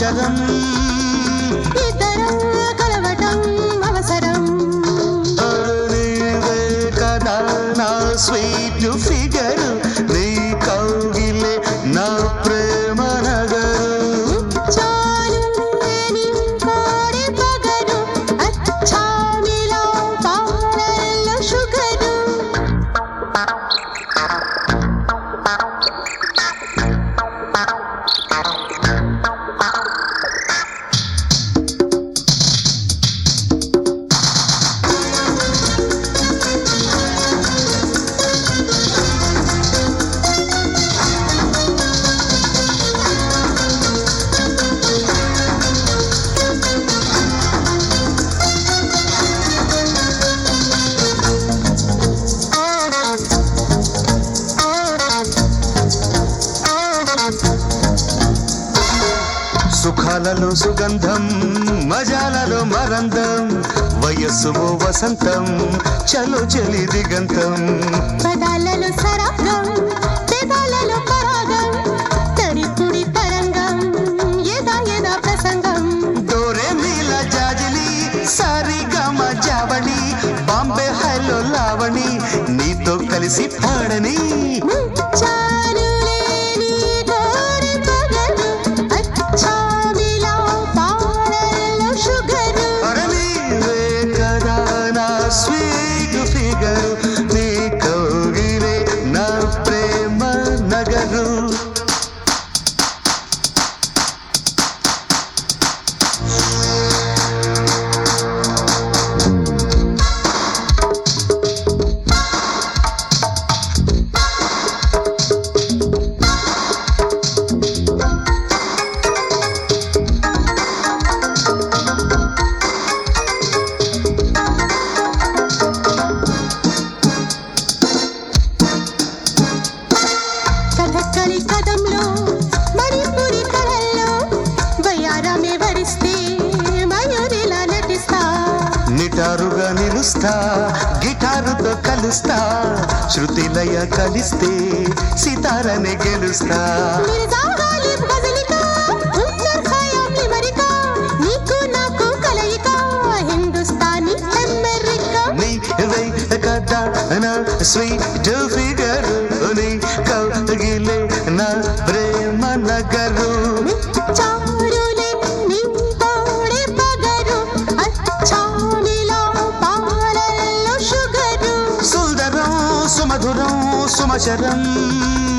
అవసరం ఇద్దరం కలవటం అవసరం నీవే కదా నా స్వీట్ ఫిగర్ నీ కౌగిలే నా ప్రేమ నగరు చాలు నీ కోడి పగరు అచ్చామిలో పాలల్లో షుగరు సుఖాలలో సుగంధం మజాలలో మరందం వయస్సులో వసంతం చలో చలి దిగంతం పదాలలో సరాగం పెదాలలో పరాగం తడిపుడి తరంగం ఎదా ఎదా ప్రసంగం డోరే మీల జాజిలి సారి గమ జావళి బాంబే హైలో లావణి నీతో కలిసి పాడని చాలులే నీ కోడి పగరు అచ్చామిలో పాలల్లో షుగరు అరే నీవే కదా నా స్వీట్ ఫిగర్ నీ కౌగిలే నా ప్రేమ నగరు కథక్కలి కథంలో మణిపురి కళల్లో వయ్యారమే వరిస్తే మయూరిలా నటిస్తా నిటారుగా నిలుస్తా గిటారుతో కలుస్తా శృతిలయ కలిస్తే సితారని గెలుస్తా నిరజాగాలి బజలిక ఉమ్మర్ ఖయాం లిమరిక నీకు నాకు కలయిక హిందుస్థానీ అమెరికా నీవే కదా నా స్వీట్ ఫిగర్ నీ కౌగిలే నా ప్రేమ నగరు చారులే నీ తోడే పగరు అచ్చామిలో పాలల్లో షుగరు సుందరం సుమధురం సుమచరం